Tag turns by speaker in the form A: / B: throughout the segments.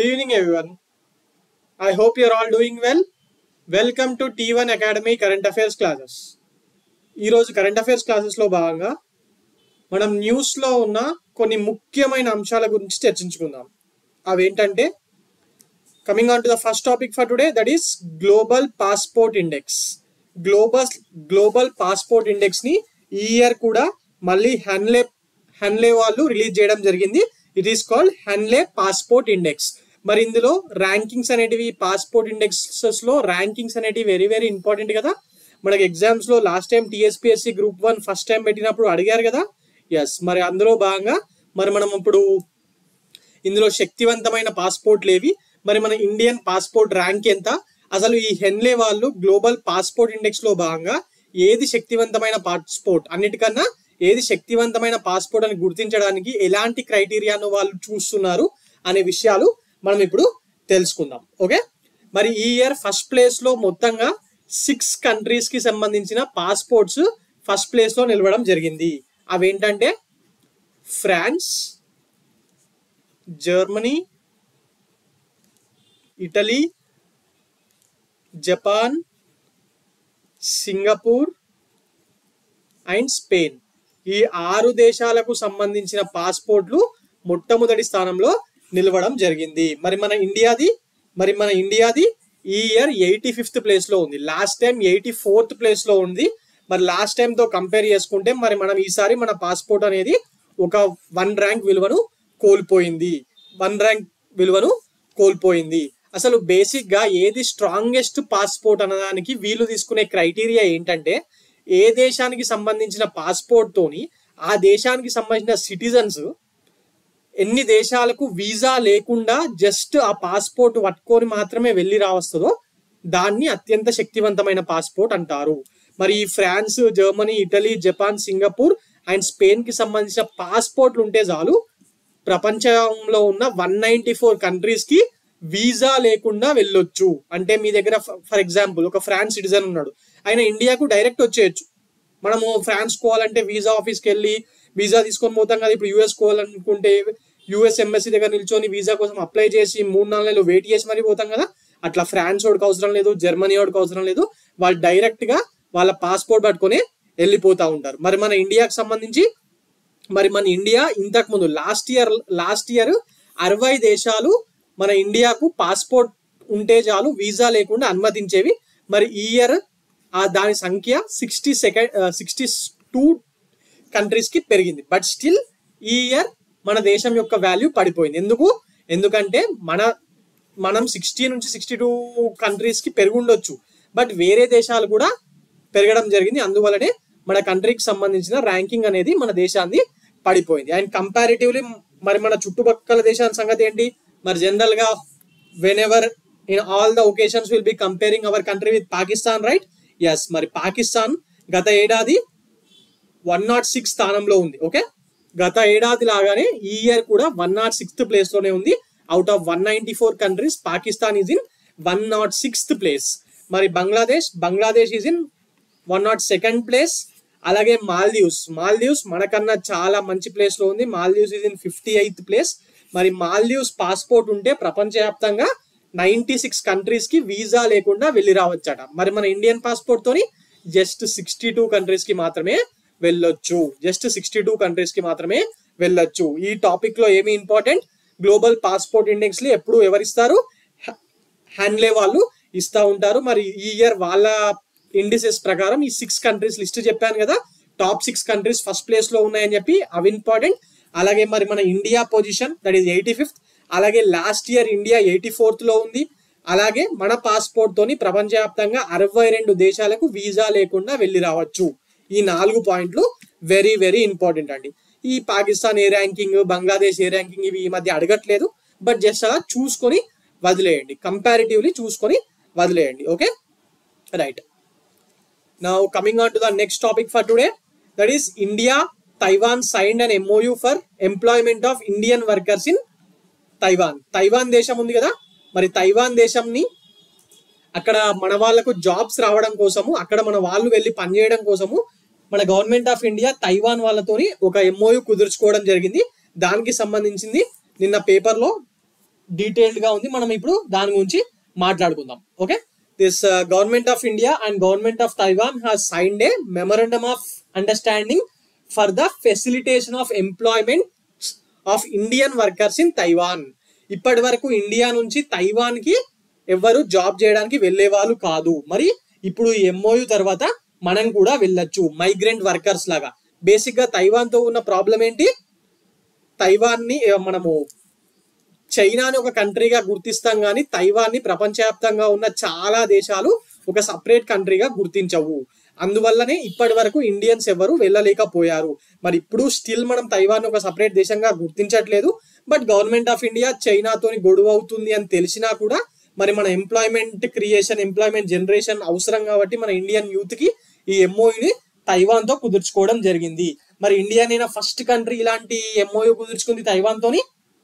A: Good evening, everyone. I hope you're all doing well. Welcome to T one academy current affairs classes ఈరోజు current affairs క్లాసెస్లో భాగంగా మనం న్యూస్లో ఉన్న కొన్ని ముఖ్యమైన అంశాల గురించి చర్చించుకుందాం అవేంటంటే coming on to the first topic for today that is global passport index global global passport ఇండెక్స్ని ఈ ఇయర్ కూడా మళ్ళీ హన్లే హన్లే వాళ్ళు రిలీజ్ చేయడం జరిగింది it is called Henley passport index మరి ఇందులో ర్యాంకింగ్స్ అనేటివి పాస్పోర్ట్ ఇండెక్సెస్ లో ర్యాంకింగ్స్ అనేటివి వెరీ వెరీ ఇంపార్టెంట్ కదా మనకి ఎగ్జామ్స్ లో last time TSPSC group one first time పెట్టినప్పుడు అడిగారు కదా ఎస్ మరి అందులో భాగంగా మరి మనం ఇప్పుడు ఇందులో శక్తివంతమైన పాస్పోర్ట్లు ఏవి మరి మన ఇండియన్ పాస్పోర్ట్ ర్యాంక్ ఎంత అసలు ఈ హెన్లే వాళ్ళు గ్లోబల్ పాస్పోర్ట్ ఇండెక్స్ లో భాగంగా ఏది శక్తివంతమైన పాస్పోర్ట్ అన్నిటికన్నా ఏది శక్తివంతమైన పాస్పోర్ట్ అని గుర్తించడానికి ఎలాంటి క్రైటీరియాను వాళ్ళు చూస్తున్నారు అనే విషయాలు మనం ఇప్పుడు తెలుసుకుందాం ఓకే మరి ఈ ఇయర్ ఫస్ట్ ప్లేస్ లో మొత్తంగా సిక్స్ కంట్రీస్ కి సంబంధించిన పాస్పోర్ట్స్ ఫస్ట్ ప్లేస్ లో నిలవడం జరిగింది అవేంటంటే France Germany Italy Japan Singapore and Spain ఈ ఆరు దేశాలకు సంబంధించిన పాస్పోర్ట్లు మొట్టమొదటి స్థానంలో నిలవడం జరిగింది మరి మన ఇండియాది మరి మన ఇండియాది ఈ ఇయర్ ఎయిటీ ఫిఫ్త్ ప్లేస్ లో ఉంది last time eighty fourth place లో ఉంది మరి లాస్ట్ టైం తో కంపేర్ చేసుకుంటే మరి మనం ఈసారి మన పాస్పోర్ట్ అనేది ఒక వన్ ర్యాంక్ విలువను కోల్పోయింది వన్ ర్యాంక్ విలువను కోల్పోయింది అసలు బేసిక్ గా ఏది స్ట్రాంగెస్ట్ పాస్పోర్ట్ అనడానికి వీళ్ళు తీసుకునే క్రైటీరియా ఏంటంటే ఏ దేశానికి సంబంధించిన పాస్పోర్ట్ తోని ఆ దేశానికి సంబంధించిన సిటిజన్స్ ఎన్ని దేశాలకు వీసా లేకుండా జస్ట్ ఆ పాస్పోర్ట్ పట్టుకొని మాత్రమే వెళ్ళి రావస్తుందో దాన్ని అత్యంత శక్తివంతమైన పాస్పోర్ట్ అంటారు మరి ఈ France Germany Italy Japan Singapore and Spain కి సంబంధించిన పాస్పోర్ట్లు ఉంటే చాలు ప్రపంచంలో ఉన్న వన్ నైన్టీ ఫోర్ కంట్రీస్ కి వీసా లేకుండా వెళ్ళొచ్చు అంటే మీ దగ్గర ఫర్ ఎగ్జాంపుల్ ఒక ఫ్రాన్స్ సిటిజన్ ఉన్నాడు ఆయన ఇండియాకు డైరెక్ట్ వచ్చేయచ్చు మనము ఫ్రాన్స్ పోవాలంటే వీసా ఆఫీస్కి వెళ్ళి వీసా తీసుకొని పోతాం కదా ఇప్పుడు యూఎస్ పోవాలనుకుంటే యూఎస్ ఎంబసీ దగ్గర నిల్చొని వీసా కోసం అప్లై చేసి మూడు నాలుగు నెలలు వెయిట్ చేసి మరీ పోతాం కదా అట్లా ఫ్రాన్స్ వాడికి అవసరం లేదు జర్మనీ వాడికి అవసరం లేదు వాళ్ళు డైరెక్ట్ గా వాళ్ళ పాస్పోర్ట్ పట్టుకొని వెళ్ళిపోతా ఉంటారు మరి మన ఇండియాకి సంబంధించి మరి మన ఇండియా ఇంతకు ముందు లాస్ట్ ఇయర్ లాస్ట్ ఇయర్ అరవై దేశాలు మన ఇండియాకు పాస్పోర్ట్ ఉంటే చాలు వీసా లేకుండా అనుమతించేవి మరి ఈ ఇయర్ ఆ దాని సంఖ్య sixty second sixty two countries కి పెరిగింది బట్ స్టిల్ ఈ ఇయర్ మన దేశం యొక్క వాల్యూ పడిపోయింది ఎందుకు ఎందుకంటే మన మనం సిక్స్టీ నుంచి సిక్స్టీ టూ కంట్రీస్ కి పెరుగుండొచ్చు బట్ వేరే దేశాలు కూడా పెరగడం జరిగింది అందువల్లనే మన కంట్రీకి సంబంధించిన ర్యాంకింగ్ అనేది మన దేశాన్ని పడిపోయింది అండ్ కంపారిటివ్లీ మరి మన చుట్టుపక్కల దేశాల సంగతి ఏంటి మరి జనరల్ గా whenever in all the occasions will be comparing our country with Pakistan right yes మరి పాకిస్తాన్ గత ఏడాది వన్ నాట్ సిక్స్ స్థానంలో ఉంది ఓకే గత ఏడాది లాగానే ఈ ఇయర్ కూడా వన్ నాట్ సిక్స్త్ ప్లేస్ లోనే ఉంది out of one ninety four countries Pakistan is in one naught sixth place మరి Bangladesh Bangladesh is in one naught second place అలాగే మాల్దీవ్స్ మాల్దీవ్స్ మనకన్నా చాలా మంచి ప్లేస్ లో ఉంది Maldives is in fifty eighth place మరి మాల్దీవ్స్ పాస్పోర్ట్ ఉంటే ప్రపంచవ్యాప్తంగా నైన్టీ సిక్స్ కంట్రీస్ కి వీసా లేకుండా వెళ్ళి రావచ్చట మరి మన ఇండియన్ పాస్పోర్ట్ తోని జస్ట్ సిక్స్టీ టూ కంట్రీస్ కి మాత్రమే వెళ్ళొచ్చు జస్ట్ సిక్స్టీ టూ కంట్రీస్ కి మాత్రమే వెళ్ళొచ్చు ఈ టాపిక్ లో ఏమి ఇంపార్టెంట్ గ్లోబల్ పాస్పోర్ట్ ఇండెక్స్ ని ఎప్పుడు ఎవరిస్తారు హ్యాండ్లే వాళ్ళు ఇస్తా ఉంటారు మరి ఈ ఇయర్ వాళ్ళ ఇండిసెస్ ప్రకారం ఈ సిక్స్ కంట్రీస్ లిస్ట్ చెప్పాను కదా top six countries first place లో ఉన్నాయని చెప్పి అవి ఇంపార్టెంట్ అలాగే మరి మన India position that is eighty fifth అలాగే last year India eighty fourth లో ఉంది అలాగే మన పాస్పోర్ట్ తోని ప్రపంచవ్యాప్తంగా అరవై రెండు దేశాలకు వీసా లేకుండా వెళ్ళి రావచ్చు ఈ నాలుగు పాయింట్లు వెరీ వెరీ ఇంపార్టెంట్ అండి ఈ పాకిస్తాన్ ఏ ర్యాంకింగ్ బంగ్లాదేశ్ ఏ ర్యాంకింగ్ ఇవి ఈ మధ్య అడగట్లేదు బట్ జస్ట్ అలా చూసుకొని వదిలేయండి కంపారిటివ్లీ చూసుకొని వదిలేయండి okay right now coming on to the next topic for today that is India Taiwan signed and MOU for employment of Indian workers in Taiwan Taiwan దేశం ఉంది కదా మరి తైవాన్ దేశంని అక్కడ మన వాళ్ళకు జాబ్స్ రావడం కోసము అక్కడ మన వాళ్ళు వెళ్ళి పనిచేయడం కోసము మన గవర్నమెంట్ ఆఫ్ ఇండియా తైవాన్ వాళ్ళతోని ఒక ఎంఓయు కుదుర్చుకోవడం జరిగింది దానికి సంబంధించింది నిన్న పేపర్లో డీటెయిల్డ్ గా ఉంది మనం ఇప్పుడు దాని గురించి మాట్లాడుకుందాం okay this government of India and government of Taiwan has signed a memorandum of understanding for the facilitation of employment of Indian workers in Taiwan ఇప్పటి వరకు ఇండియా నుంచి తైవాన్ కి ఎవరు జాబ్ చేయడానికి వెళ్లే వాళ్ళు కాదు మరి ఇప్పుడు ఎంఓయు తర్వాత మనం కూడా వెళ్ళొచ్చు మైగ్రెంట్ వర్కర్స్ లాగా బేసిక్ గా తైవాన్ తో ఉన్న ప్రాబ్లం ఏంటి తైవాన్ ని ఏ, మనము చైనాని ఒక కంట్రీగా గుర్తిస్తాం కానీ తైవాన్ ని ప్రపంచవ్యాప్తంగా ఉన్న చాలా దేశాలు ఒక సపరేట్ కంట్రీగా గుర్తించవు అందువల్లనే ఇప్పటి వరకు ఇండియన్స్ ఎవరు వెళ్ళలేకపోయారు మరి ఇప్పుడు స్టిల్ మనం తైవాన్ ఒక సపరేట్ దేశంగా గుర్తించట్లేదు బట్ గవర్నమెంట్ ఆఫ్ ఇండియా చైనాతోని గొడవ అవుతుంది అని తెలిసినా కూడా మరి మన ఎంప్లాయ్మెంట్ క్రియేషన్ ఎంప్లాయ్మెంట్ జనరేషన్ అవసరం కాబట్టి మన ఇండియన్ యూత్ కి ఈ ఎంఓయుని తైవాన్ తో కుదుర్చుకోవడం జరిగింది మరి ఇండియానైనా ఫస్ట్ కంట్రీ ఇలాంటి ఎంఓయు కుదుర్చుకుంది తైవాన్ తోని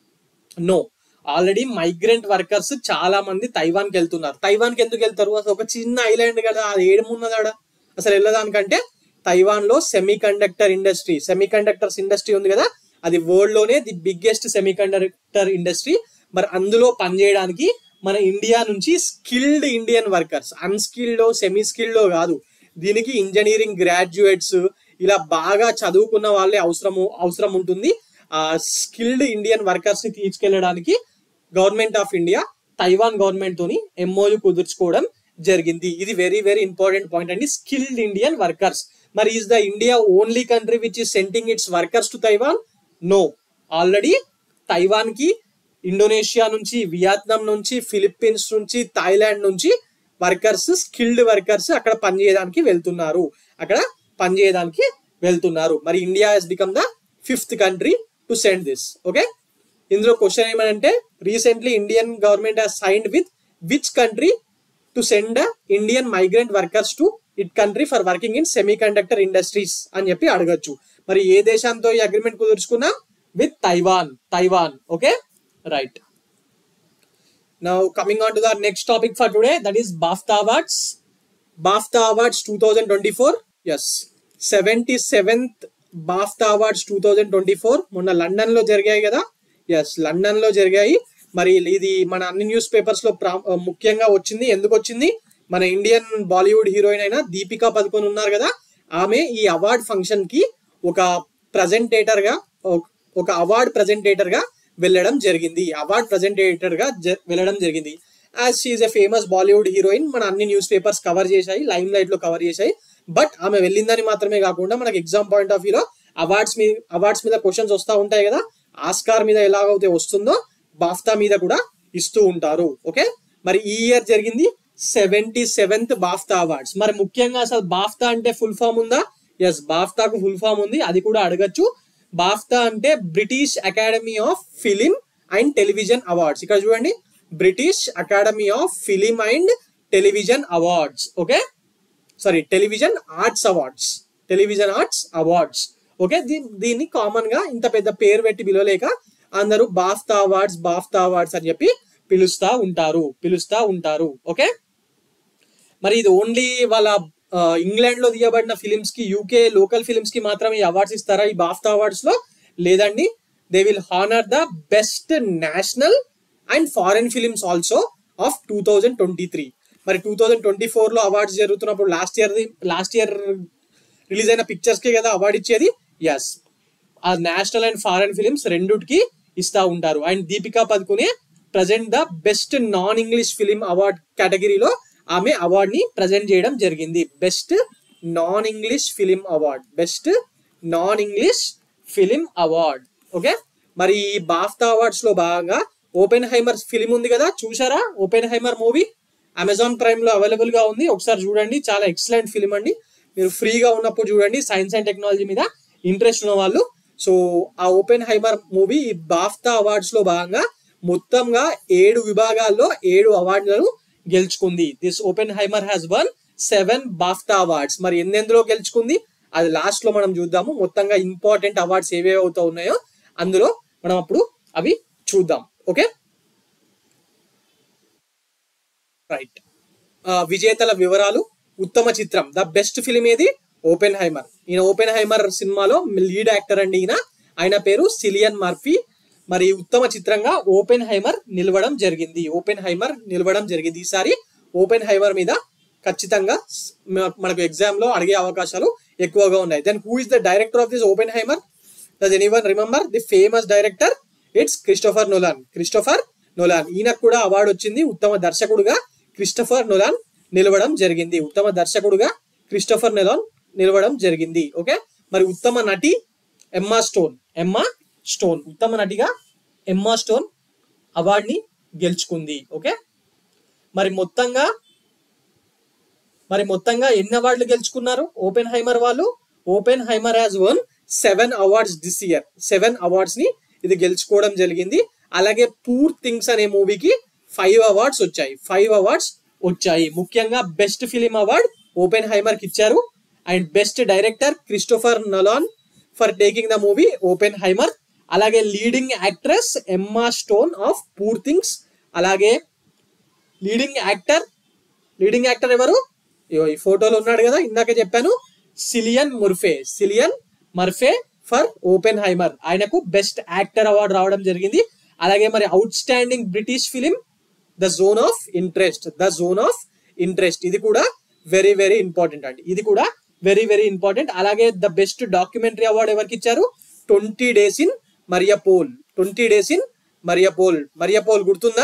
A: నో ఆల్రెడీ మైగ్రెంట్ వర్కర్స్ చాలా మంది తైవాన్ కి వెళ్తున్నారు తైవాన్ కి ఎందుకు వెళ్తారు అసలు ఒక చిన్న ఐలాండ్ కదా అది ఏడుమున్నదాడ అసలు వెళ్ళదానికంటే తైవాన్ లో semiconductor industry semiconductors industry ఉంది కదా అది వరల్డ్ లోనే the biggest semiconductor industry మరి అందులో పనిచేయడానికి మన ఇండియా నుంచి skilled Indian workers unskilled semi skilled కాదు దీనికి ఇంజనీరింగ్ గ్రాడ్యుయేట్స్ ఇలా బాగా చదువుకున్న వాళ్ళే అవసరము అవసరం ఉంటుంది ఆ స్కిల్డ్ ఇండియన్ వర్కర్స్ ని తీసుకెళ్లడానికి government of India Taiwan government తోని ఎంఓయు కుదుర్చుకోవడం జరిగింది ఇది వెరీ వెరీ ఇంపార్టెంట్ పాయింట్ అండి స్కిల్డ్ ఇండియన్ వర్కర్స్ మరి is the India only country which is sending its workers to Taiwan no already Taiwan కి Indonesia నుంచి వియత్నాం నుంచి ఫిలిప్పీన్స్ నుంచి థాయిలాండ్ నుంచి వర్కర్స్ స్కిల్డ్ వర్కర్స్ అక్కడ పనిచేయడానికి వెళ్తున్నారు అక్కడ పనిచేయడానికి వెళ్తున్నారు మరి India has become the fifth country to send this okay ఇందులో క్వశ్చన్ ఏమంటే recently Indian government has signed with which country to send Indian migrant workers to it country for working in semiconductor industries అని చెప్పి అడగచ్చు మరి ఏ దేశంతో ఈ agreement కుదుర్చుకున్నా with Taiwan Taiwan okay right Now coming on to the next topic for today, that is BAFTA Awards. BAFTA Awards 2024. Yes, 77th BAFTA Awards 2024 మొన్న London లో జరిగాయి కదా ఎస్ లండన్ లో జరిగాయి మరి ఇది మన అన్ని న్యూస్ పేపర్స్ లో ప్రా- ముఖ్యంగా వచ్చింది ఎందుకు వచ్చింది మన ఇండియన్ బాలీవుడ్ హీరోయిన్ అయిన దీపికా పదుకొని ఉన్నారు కదా ఆమె ఈ అవార్డ్ ఫంక్షన్ కి ఒక ప్రజెంటేటర్ గా ఒక- ఒక అవార్డ్ ప్రజెంటేటర్ గా వెళ్ళడం జరిగింది అవార్డ్ ప్రజెంటేటర్ గా జ- వెళ్ళడం జరిగింది as she a famous Bollywood heroine మన అన్ని న్యూస్ పేపర్స్ కవర్ చేశాయి లైమ్ లైట్ లో కవర్ చేశాయి బట్ ఆమె వెళ్ళిందని మాత్రమే కాకుండా మనకి ఎగ్జామ్ పాయింట్ ఆఫ్ వ్యూలో అవార్డ్స్ మీద అవార్డ్స్ మీద క్వశ్చన్స్ వస్తూ ఉంటాయి కదా ఆస్కార్ మీద ఎలాగైతే వస్తుందో బాఫ్తా మీద కూడా ఇస్తూ ఉంటారు ఓకే మరి ఈ ఇయర్ జరిగింది సెవెంటీ సెవెంత్ బాఫ్తా అవార్డ్స్ మరి ముఖ్యంగా అసలు బాఫ్తా అంటే ఫుల్ ఫామ్ ఉందా ఎస్ బాఫ్తాకు ఫుల్ ఫామ్ ఉంది అది కూడా అడగచ్చు బాఫ్తా అంటే British academy of film and television awards ఇక్కడ చూడండి British academy of film and television awards okay sorry television arts awards television arts awards okay దీన్ని కామన్ గా ఇంత పెద్ద పేరు పెట్టి పిలవలేక అందరూ బాఫ్తా అవార్డ్స్ బాఫ్తా అవార్డ్స్ అని చెప్పి పిలుస్తా ఉంటారు పిలుస్తా ఉంటారు ఓకే మరి ఇది ఓన్లీ వాళ్ళ ఆ, ఇంగ్లాండ్ లో తీయబడిన ఫిలిమ్స్ కి యూకే లోకల్ ఫిలిమ్స్ కి మాత్రమే ఈ అవార్డ్స్ ఇస్తారా ఈ బాఫ్తా అవార్డ్స్ లో లేదండి they will honour the best national and foreign films also of two thousand twenty three మరి టూ థౌజండ్ ట్వంటీ ఫోర్ లో అవార్డ్స్ జరుగుతున్నప్పుడు last year last year release అయిన పిక్చర్స్ కి కదా అవార్డు ఇచ్చేది ఎస్ ఆ నేషనల్ అండ్ ఫారెన్ ఫిలిమ్స్ రెండుకి ఇస్తా ఉంటారు and Deepika Padukone present the best non English film award కేటగిరీలో ఆమె అవార్డ్ ని ప్రజెంట్ చేయడం జరిగింది best non English film award best non English film award okay మరి ఈ బాఫ్తా అవార్డ్స్ లో భాగంగా ఓపెన్ హైమర్ ఫిలిం ఉంది కదా చూసారా Oppenheimer movie Amazon Prime లో అవైలబుల్ గా ఉంది ఒకసారి చూడండి చాలా ఎక్సలెంట్ ఫిలిం అండి మీరు ఫ్రీగా ఉన్నప్పుడు చూడండి సైన్స్ అండ్ టెక్నాలజీ మీద ఇంట్రెస్ట్ ఉన్న వాళ్ళు సో ఆ ఓపెన్ హైమర్ మూవీ ఈ బాఫ్తా అవార్డ్స్ లో భాగంగా మొత్తంగా ఏడు విభాగాల్లో ఏడు అవార్డులను గెలుచుకుంది this Oppenheimer has won seven BAFTA awards మరి ఎన్నెందులో గెలుచుకుంది అది లాస్ట్ లో మనం చూద్దాము మొత్తంగా ఇంపార్టెంట్ అవార్డ్స్ ఏవేవి అవుతా ఉన్నాయో అందులో మనం అప్పుడు అవి చూద్దాం ఓకే రైట్ విజేతల వివరాలు ఉత్తమ చిత్రం ద బెస్ట్ ఫిలిం ఏది ఓపెన్ హైమర్ ఈయన ఓపెన్ హైమర్ సినిమాలో లీడ్ యాక్టర్ అండి ఈయన ఆయన పేరు సిలియన్ మర్ఫీ మరి ఉత్తమ చిత్రంగా ఓపెన్ హైమర్ నిలవడం జరిగింది ఓపెన్ హైమర్ నిలవడం జరిగింది ఈసారి ఓపెన్ హైమర్ మీద ఖచ్చితంగా స్- మ- మనకు ఎగ్జామ్ లో అడిగే అవకాశాలు ఎక్కువగా ఉన్నాయి then who is the director of this Oppenheimer does anyone remember the famous director it's Christopher Nolan Christopher Nolan ఈయనకు కూడా అవార్డు వచ్చింది ఉత్తమ దర్శకుడుగా క్రిస్టోఫర్ నోలాన్ నిలవడం జరిగింది ఉత్తమ దర్శకుడుగా క్రిస్టోఫర్ నోలాన్ నిలవడం జరిగింది ఓకే మరి ఉత్తమ నటి ఎమ్మా స్టోన్ ఎమ్మా స్టోన్ ఉత్తమ నటిగా ఎమ్మా స్టోన్ అవార్డుని గెలుచుకుంది ఓకే మరి మొత్తంగా మరి మొత్తంగా ఎన్ని అవార్డులు గెలుచుకున్నారు ఓపెన్ హైమర్ వాళ్ళు Oppenheimer has won seven awards this year seven awards ని ఇది గెలుచుకోవడం జరిగింది అలాగే పూర్ థింగ్స్ అనే మూవీకి ఫైవ్ అవార్డ్స్ వచ్చాయి ఫైవ్ అవార్డ్స్ వచ్చాయి ముఖ్యంగా best film award Oppenheimer కి ఇచ్చారు and best director Christopher Nolan for taking the movie Oppenheimer అలాగే leading actress Emma Stone of poor things అలాగే లీడింగ్ యాక్టర్ లీడింగ్ యాక్టర్ ఎవరు ఇగో ఈ ఫోటోలో ఉన్నాడు కదా ఇందాక చెప్పాను Cillian ముర్ఫే Cillian Murphy for Oppenheimer ఆయనకు బెస్ట్ యాక్టర్ అవార్డు రావడం జరిగింది అలాగే మరి outstanding British film the zone of interest the zone of interest ఇది కూడా వెరీ వెరీ ఇంపార్టెంట్ అండి ఇది కూడా వెరీ వెరీ ఇంపార్టెంట్ అలాగే ద బెస్ట్ డాక్యుమెంటరీ అవార్డు ఎవరికి ఇచ్చారు twenty days in Mariupol twenty days in Mariupol Mariupol గుర్తుందా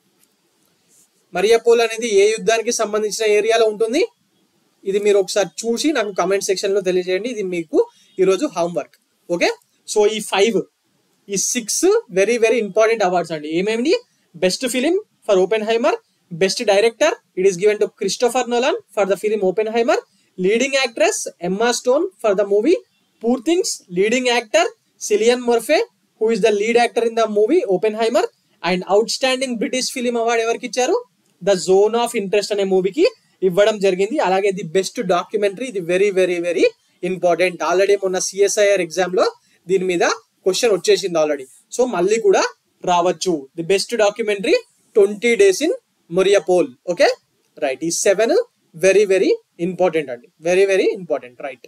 A: Mariupol అనేది ఏ యుద్ధానికి సంబంధించిన ఏరియాలో ఉంటుంది ఇది మీరు ఒకసారి చూసి నాకు కమెంట్ సెక్షన్ లో తెలియజేయండి ఇది మీకు ఈరోజు హోంవర్క్ ఓకే సో ఈ ఫైవ్ ఈ six very very important awards అండి ఏమేమి best film for Oppenheimer best director it is given to Christopher Nolan for the film Oppenheimer leading actress Emma Stone for the movie poor things leading actor Cillian Murphy who is the lead actor in the movie Oppenheimer and outstanding British film award ఎవరికి ఇచ్చారు the zone of interest అనే మూవీకి ఇవ్వడం జరిగింది అలాగే the best documentary ఇది very very very important already మొన్న CSIR exam లో దీని మీద క్వశ్చన్ వచ్చేసింది ఆల్రెడీ సో మళ్ళీ కూడా రావచ్చు the best documentary twenty days in Mariupol okay right ఈ సెవెన్ వెరీ వెరీ ఇంపార్టెంట్ అండి very very important right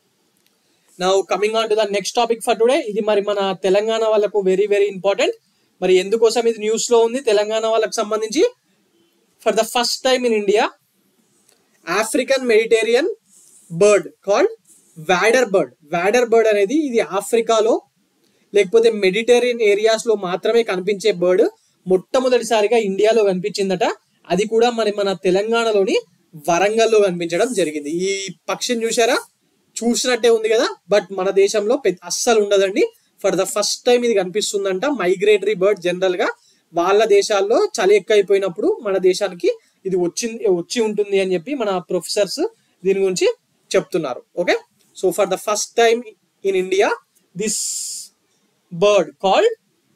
A: now coming on to the next topic for today ఇది మరి మన తెలంగాణ వాళ్ళకు వెరీ వెరీ ఇంపార్టెంట్ మరి ఎందుకోసం ఇది న్యూస్ లో ఉంది తెలంగాణ వాళ్ళకి సంబంధించి for the first time in India African Mediterranean bird called wader bird wader bird అనేది ఇది ఆఫ్రికాలో లేకపోతే మెడిటేరియన్ ఏరియాస్ లో మాత్రమే కనిపించే బర్డ్ మొట్టమొదటిసారిగా ఇండియాలో కనిపించిందట అది కూడా మరి మన తెలంగాణలోని వరంగల్లో కనిపించడం జరిగింది ఈ పక్షిని చూసారా చూసినట్టే ఉంది కదా బట్ మన దేశంలో పెద్ద అస్సలు ఉండదండి ఫర్ ద ఫస్ట్ టైం ఇది కనిపిస్తుందంట మైగ్రేటరీ బర్డ్ జనరల్ గా వాళ్ళ దేశాల్లో చలి ఎక్కువైపోయినప్పుడు మన దేశానికి ఇది వచ్చింది వచ్చి ఉంటుంది అని చెప్పి మన ప్రొఫెసర్స్ దీని గురించి చెప్తున్నారు okay so for the first time in India this bird called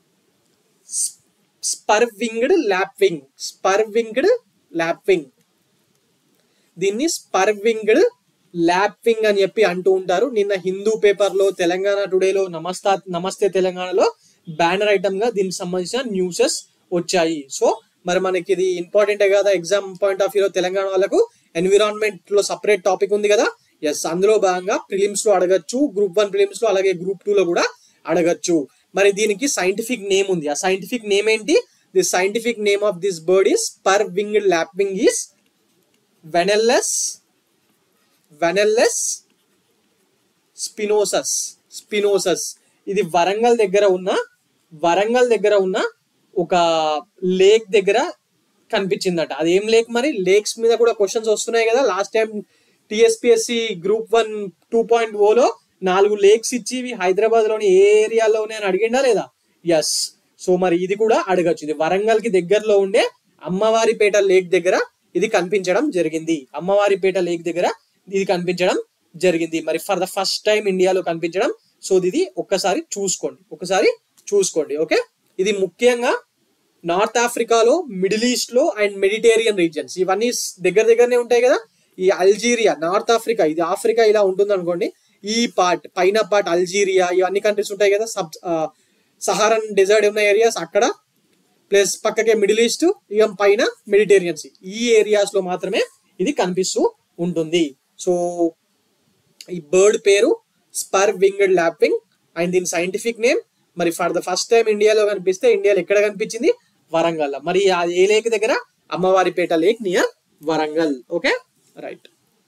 A: spur winged lapwing spur winged lapwing దీన్ని స్పర్ వింగ్డ్ ల్యాప్వింగ్ అని చెప్పి అంటూ ఉంటారు నిన్న హిందూ పేపర్ లో తెలంగాణ టుడేలో నమస్తా నమస్తే తెలంగాణలో బ్యానర్ ఐటమ్ గా దీనికి సంబంధించిన న్యూసెస్ వచ్చాయి సో మరి మనకి ఇది ఇంపార్టెంట్ కదా ఎగ్జామ్ పాయింట్ ఆఫ్ వ్యూ లో తెలంగాణ వాళ్ళకు ఎన్విరాన్మెంట్ లో సపరేట్ టాపిక్ ఉంది కదా ఎస్ అందులో భాగంగా ప్రిలిమ్స్ లో అడగచ్చు గ్రూప్ వన్ ప్రిలిమ్స్ లో అలాగే గ్రూప్ టూ లో కూడా అడగచ్చు మరి దీనికి సైంటిఫిక్ నేమ్ ఉంది ఆ సైంటిఫిక్ నేమ్ ఏంటి the scientific name of this bird is spur winged lapwing is Vanellus Vanellus spinosus spinosus ఇది వరంగల్ దగ్గర ఉన్న వరంగల్ దగ్గర ఉన్న ఒక లేక్ దగ్గర కనిపించిందట అది ఏం లేక్ మరి లేక్స్ మీద కూడా క్వశ్చన్స్ వస్తున్నాయి కదా last time TSPSC group one two point ఓలో నాలుగు లేక్స్ ఇచ్చి ఇవి హైదరాబాద్ లోని ఏ ఏరియాలోనే అని అడిగిండా లేదా ఎస్ సో మరి ఇది కూడా అడగచ్చు ఇది వరంగల్ కి దగ్గరలో ఉండే అమ్మవారిపేట లేక్ దగ్గర ఇది కనిపించడం జరిగింది అమ్మవారిపేట లేక్ దగ్గర ఇది కనిపించడం జరిగింది మరి ఫర్ ద ఫస్ట్ టైం ఇండియాలో కనిపించడం సో ఇది ఒక్కసారి చూసుకోండి ఒకసారి చూసుకోండి ఓకే ఇది ముఖ్యంగా నార్త్ ఆఫ్రికాలో మిడిల్ ఈస్ట్ లో అండ్ మెడిటేరియన్ రీజియన్స్ ఇవన్నీ స్- దగ్గర దగ్గరనే ఉంటాయి కదా ఈ అల్జీరియా నార్త్ ఆఫ్రికా ఇది ఆఫ్రికా ఇలా ఉంటుంది అనుకోండి ఈ పార్ట్ పైన పార్ట్ అల్జీరియా ఇవన్నీ కంట్రీస్ ఉంటాయి కదా సబ్ సహారన్ డెజర్ట్ ఉన్న ఏరియాస్ అక్కడ ప్లస్ పక్కకే మిడిల్ ఈస్ట్ ఇక పైన మెడిటేరియన్ సీ ఈ ఏరియాస్ లో మాత్రమే ఇది కనిపిస్తూ ఉంటుంది సో ఈ బర్డ్ పేరు స్పర్ వింగ్డ్ ల్యాపింగ్ అండ్ దీని సైంటిఫిక్ నేమ్ మరి ఫర్ ద ఫస్ట్ టైం ఇండియాలో కనిపిస్తే ఇండియాలో ఎక్కడ కనిపించింది వరంగల్ మరి ఆ ఏ లేక్ దగ్గర Ammavaripeta lake near Warangal okay right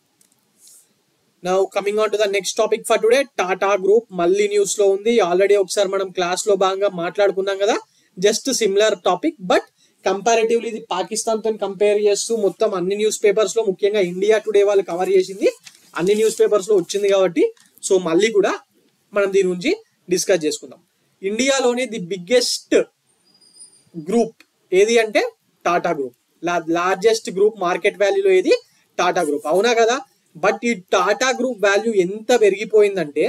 A: now coming on to the next topic for today Tata group మళ్ళీ న్యూస్ లో ఉంది ఆల్రెడీ ఒకసారి మనం క్లాస్ లో భాగంగా మాట్లాడుకున్నాం కదా just similar topic but comparatively ఇది పాకిస్తాన్ తో కంపేర్ చేస్తూ మొత్తం అన్ని న్యూస్ పేపర్స్ లో ముఖ్యంగా ఇండియా టుడే వాళ్ళు కవర్ చేసింది అన్ని న్యూస్ పేపర్స్ లో వచ్చింది కాబట్టి సో మళ్ళీ కూడా మనం దీని గురించి డిస్కస్ చేసుకుందాం ఇండియాలోనే ది బిగ్గెస్ట్ గ్రూప్ ఏది అంటే Tata group largest group market వాల్యూలో ఏది టాటా గ్రూప్ అవునా కదా బట్ ఈ టాటా గ్రూప్ వాల్యూ ఎంత పెరిగిపోయిందంటే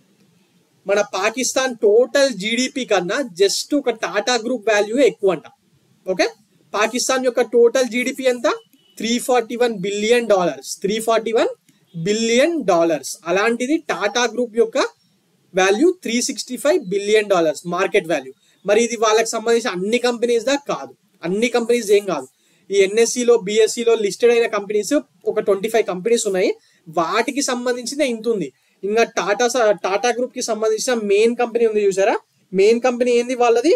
A: మన పాకిస్తాన్ టోటల్ జీడిపి కన్నా జస్ట్ ఒక టాటా గ్రూప్ వాల్యూ ఎక్కువ అంట ఓకే పాకిస్తాన్ యొక్క టోటల్ జీడిపి ఎంత three forty one billion dollars three forty one billion dollars అలాంటిది టాటా గ్రూప్ యొక్క value three sixty five billion dollars market value మరి ఇది వాళ్ళకి సంబంధించిన అన్ని కంపెనీస్ దా కాదు అన్ని కంపెనీస్ ఏం కాదు ఈ ఎన్ఎస్సిలో బిఎస్సిలో లిస్టెడ్ అయిన కంపెనీస్ ఒక ట్వంటీ ఫైవ్ కంపెనీస్ ఉన్నాయి వాటికి సంబంధించిన ఇంత ఉంది ఇంకా టాటా స- టాటా గ్రూప్ కి సంబంధించిన మెయిన్ కంపెనీ ఉంది చూసారా మెయిన్ కంపెనీ ఏంది వాళ్ళది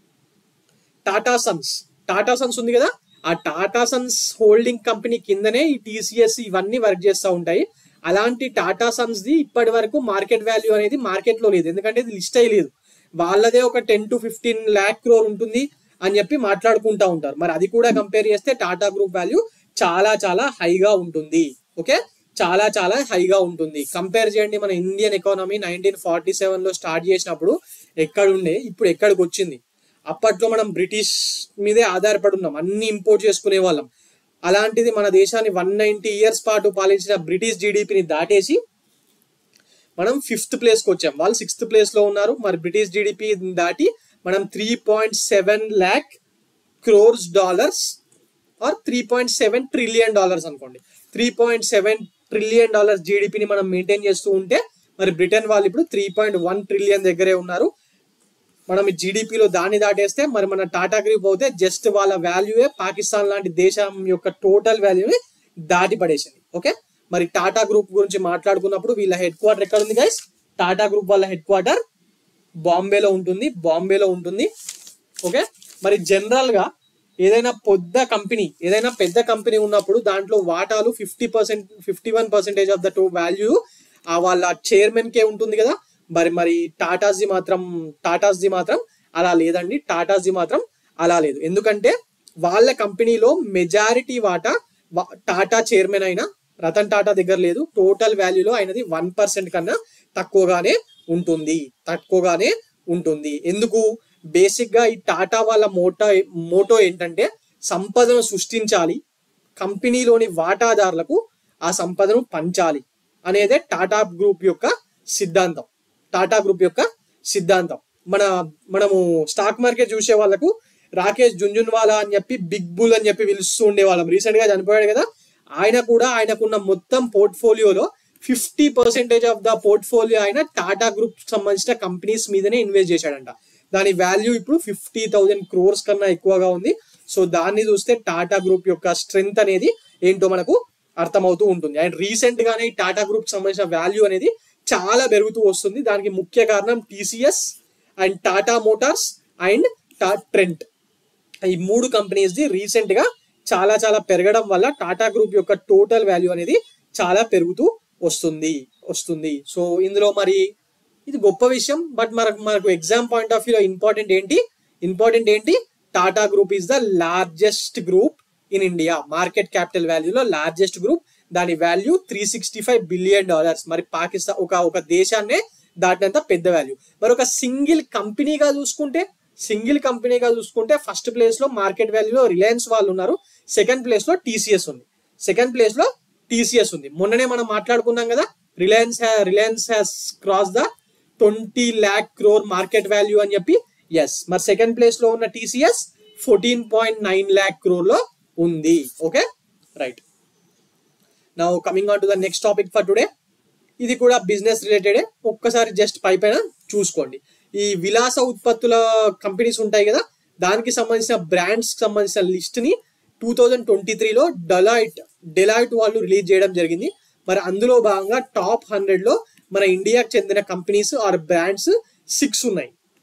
A: టాటా సన్స్ టాటా సన్స్ ఉంది కదా ఆ టాటా సన్స్ హోల్డింగ్ కంపెనీ కిందనే ఈ టీసీఎస్ ఇవన్నీ వర్క్ చేస్తూ ఉంటాయి అలాంటి టాటా సన్స్ ది ఇప్పటి వరకు మార్కెట్ వాల్యూ అనేది మార్కెట్ లో లేదు ఎందుకంటే ఇది లిస్ట్ అయ్యలేదు వాళ్ళదే ఒక ten to fifteen lakh crore ఉంటుంది అని చెప్పి మాట్లాడుకుంటా ఉంటారు మరి అది కూడా కంపేర్ చేస్తే టాటా గ్రూప్ వాల్యూ చాలా చాలా హైగా ఉంటుంది ఓకే చాలా చాలా హైగా ఉంటుంది కంపేర్ చేయండి మన Indian economy nineteen forty seven లో స్టార్ట్ చేసినప్పుడు ఎక్కడుండే ఇప్పుడు ఎక్కడికి వచ్చింది అప్పట్లో మనం బ్రిటిష్ మీదే ఆధారపడి ఉన్నాం అన్ని ఇంపోర్ట్ చేసుకునే వాళ్ళం అలాంటిది మన దేశాన్ని వన్ నైన్టీ ఇయర్స్ పాటు పాలించిన బ్రిటిష్ జీడిపిని దాటేసి మనం ఫిఫ్త్ ప్లేస్ కి వచ్చాం వాళ్ళు సిక్స్త్ ప్లేస్ లో ఉన్నారు మరి బ్రిటిష్ జీడిపి దాటి మనం three point seven lakh crores dollars or three point seven trillion dollars అనుకోండి three point seven trillion dollars జీడిపిని మనం మెయింటైన్ చేస్తూ ఉంటే మరి బ్రిటన్ వాళ్ళు ఇప్పుడు త్రీ పాయింట్ వన్ ట్రిలియన్ దగ్గరే ఉన్నారు మనం ఈ జీడిపిలో దాన్ని దాటేస్తే మరి మన టాటా గ్రూప్ అయితే జస్ట్ వాళ్ళ వాల్యూయే పాకిస్తాన్ లాంటి దేశం యొక్క టోటల్ వాల్యూని దాటి పడేసింది ఓకే మరి టాటా గ్రూప్ గురించి మాట్లాడుకున్నప్పుడు వీళ్ళ హెడ్ క్వార్టర్ ఎక్కడ ఉంది గైస్ టాటా గ్రూప్ వాళ్ళ హెడ్ క్వార్టర్ బాంబేలో ఉంటుంది బాంబేలో ఉంటుంది ఓకే మరి జనరల్ గా ఏదైనా పెద్ద కంపెనీ ఏదైనా పెద్ద కంపెనీ ఉన్నప్పుడు దాంట్లో వాటాలు fifty percent fifty one percentage of the two value ఆ వాళ్ళ చైర్మన్ కే ఉంటుంది కదా మరి మరి టాటాస్ది మాత్రం టాటాస్ది మాత్రం అలా లేదండి టాటాస్ది మాత్రం అలా లేదు ఎందుకంటే వాళ్ళ కంపెనీలో మెజారిటీ వాటా వా- టాటా చైర్మన్ అయిన రతన్ టాటా దగ్గర లేదు టోటల్ వాల్యూలో ఆయనది వన్ పర్సెంట్ కన్నా తక్కువగానే ఉంటుంది తక్కువగానే ఉంటుంది ఎందుకు బేసిక్ గా ఈ టాటా వాళ్ళ మోటో మోటో ఏంటంటే సంపదను సృష్టించాలి కంపెనీలోని వాటాదారులకు ఆ సంపదను పంచాలి అనేదే టాటా గ్రూప్ యొక్క సిద్ధాంతం టాటా గ్రూప్ యొక్క సిద్ధాంతం మన మనము స్టాక్ మార్కెట్ చూసే వాళ్ళకు రాకేష్ జుంజున్వాలా అని చెప్పి బిగ్ బుల్ అని చెప్పి పిలుస్తూ ఉండేవాళ్ళం రీసెంట్ గా చనిపోయాడు కదా ఆయన కూడా ఆయనకున్న మొత్తం పోర్ట్ఫోలియోలో fifty percentage of the portfolio ఆయన టాటా గ్రూప్ సంబంధించిన కంపెనీస్ మీదనే ఇన్వెస్ట్ చేశాడంట దాని వాల్యూ ఇప్పుడు ఫిఫ్టీ థౌజండ్ క్రోర్స్ కన్నా ఎక్కువగా ఉంది సో దాన్ని చూస్తే టాటా గ్రూప్ యొక్క స్ట్రెంగ్త్ అనేది ఏంటో మనకు అర్థమవుతూ ఉంటుంది అండ్ రీసెంట్ గానే ఈ టాటా గ్రూప్ సంబంధించిన వాల్యూ అనేది చాలా పెరుగుతూ వస్తుంది దానికి ముఖ్య కారణం TCS and Tata Motors and టా ట్రెంట్ ఈ మూడు కంపెనీస్ ది రీసెంట్ గా చాలా చాలా పెరగడం వల్ల టాటా గ్రూప్ యొక్క టోటల్ వాల్యూ అనేది చాలా పెరుగుతూ వస్తుంది వస్తుంది సో ఇందులో మరి ఇది గొప్ప విషయం బట్ మనకు మనకు ఎగ్జామ్ పాయింట్ ఆఫ్ వ్యూలో ఇంపార్టెంట్ ఏంటి ఇంపార్టెంట్ ఏంటి Tata group is the largest group in India market capital వాల్యూలో లార్జెస్ట్ గ్రూప్ దాని value three sixty five billion dollars మరి పాకిస్తాన్ ఒక ఒక దేశాన్నే దాటినంత పెద్ద వాల్యూ మరి ఒక సింగిల్ కంపెనీగా చూసుకుంటే సింగిల్ కంపెనీగా చూసుకుంటే ఫస్ట్ ప్లేస్ లో మార్కెట్ వాల్యూలో రిలయన్స్ వాళ్ళు ఉన్నారు సెకండ్ ప్లేస్ లో టీసీఎస్ ఉంది సెకండ్ ప్లేస్ లో టీసీఎస్ ఉంది మొన్ననే మనం మాట్లాడుకున్నాం కదా Reliance Reliance has cross the twenty lakh crore market value అని చెప్పి ఎస్ మరి సెకండ్ ప్లేస్ లో ఉన్న TCS fourteen point nine lakh crore లో ఉంది okay right now coming on to the next topic for today ఇది కూడా బిజినెస్ రిలేటెడే ఒక్కసారి జస్ట్ పై పైన చూసుకోండి ఈ విలాస ఉత్పత్తుల కంపెనీస్ ఉంటాయి కదా దానికి సంబంధించిన బ్రాండ్స్ సంబంధించిన లిస్ట్ ని టూ థౌజండ్ ట్వంటీ త్రీలో డెలాయిట్ డెలాయిట్ వాళ్ళు రిలీజ్ చేయడం జరిగింది మరి అందులో భాగంగా టాప్ హండ్రెడ్ లో మన ఇండియాకి చెందిన కంపెనీస్ ఆర్ బ్రాండ్స్ సిక్స్ ఉన్నాయి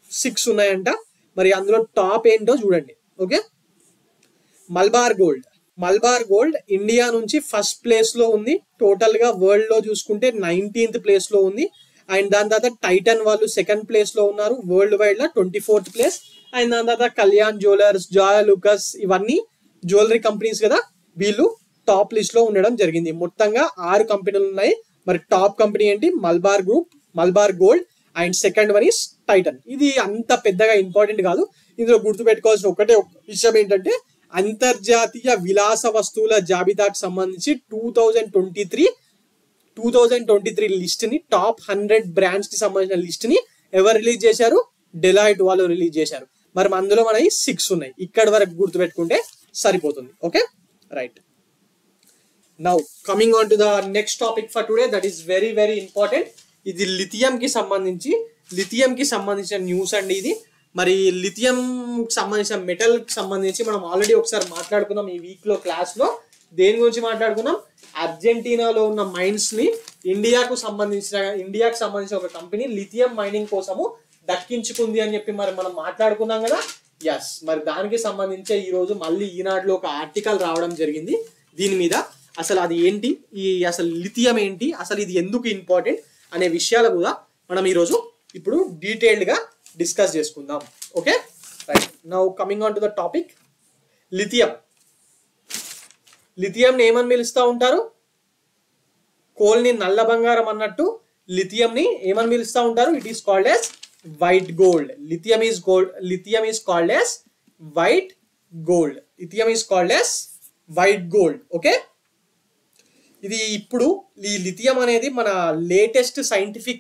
A: సిక్స్ ఉన్నాయంట మరి అందులో టాప్ ఏంటో చూడండి okay Malabar gold Malabar gold India నుంచి ఫస్ట్ ప్లేస్ లో ఉంది టోటల్ గా వరల్డ్ లో చూసుకుంటే నైన్టీన్త్ ప్లేస్ లో ఉంది అండ్ దాని తర్వాత టైటన్ వాళ్ళు సెకండ్ ప్లేస్ లో ఉన్నారు వరల్డ్ వైడ్ లో ట్వంటీ ఫోర్త్ ప్లేస్ అండ్ దాని తర్వాత కళ్యాణ్ జ్యువెలర్స్ జాయ్ లుకస్ ఇవన్నీ జ్యువెలరీ కంపెనీస్ కదా వీళ్ళు టాప్ లిస్ట్ లో ఉండడం జరిగింది మొత్తంగా ఆరు కంపెనీలు ఉన్నాయి మరి టాప్ కంపెనీ ఏంటి Malabar group Malabar gold and second one is Titan ఇది అంత పెద్దగా ఇంపార్టెంట్ కాదు ఇందులో గుర్తుపెట్టుకోవాల్సిన ఒకటే ఒక విషయం ఏంటంటే అంతర్జాతీయ విలాస వస్తువుల జాబితాకు సంబంధించి two thousand twenty three two thousand twenty three list ని టాప్ హండ్రెడ్ బ్రాండ్స్ కి సంబంధించిన లిస్ట్ ని ఎవరు రిలీజ్ చేశారు డెలాయిట్ వాళ్ళు రిలీజ్ చేశారు మరి అందులో మనకి సిక్స్ ఉన్నాయి ఇక్కడ వరకు గుర్తుపెట్టుకుంటే సరిపోతుంది okay right now coming on to the next topic for today that is very very important ఇది లిథియం కి సంబంధించి లిథియం కి సంబంధించిన న్యూస్ అండి ఇది మరి లిథియం సంబంధించిన మెటల్ కి సంబంధించి మనం ఆల్రెడీ ఒకసారి మాట్లాడుకున్నాం ఈ వీక్ లో క్లాస్ లో దేని గురించి మాట్లాడుకున్నాం అర్జెంటీనాలో ఉన్న మైన్స్ ని ఇండియాకు సంబంధించిన ఇండియాకు సంబంధించిన ఒక కంపెనీ లిథియం మైనింగ్ కోసము దక్కించుకుంది అని చెప్పి మరి మనం మాట్లాడుకున్నాం కదా ఎస్ మరి దానికి సంబంధించే ఈ రోజు మళ్ళీ ఈనాడులో ఒక ఆర్టికల్ రావడం జరిగింది దీని మీద అసలు అది ఏంటి ఈ అసలు లిథియం ఏంటి అసలు ఇది ఎందుకు ఇంపార్టెంట్ అనే విషయాలు కూడా మనం ఈరోజు ఇప్పుడు డీటెయిల్డ్ గా డిస్కస్ చేసుకుందాం okay right now coming on to the topic lithium lithium ఏమని పిలుస్తూ ఉంటారు కోల్ని నల్ల బంగారం అన్నట్టు లిథియం ని ఏమని పిలుస్తూ ఉంటారు it is called as white gold lithium is gold lithium is called as white gold lithium is called as white gold okay ఇది ఇప్పుడు ఈ లిథియం అనేది మన లేటెస్ట్ సైంటిఫిక్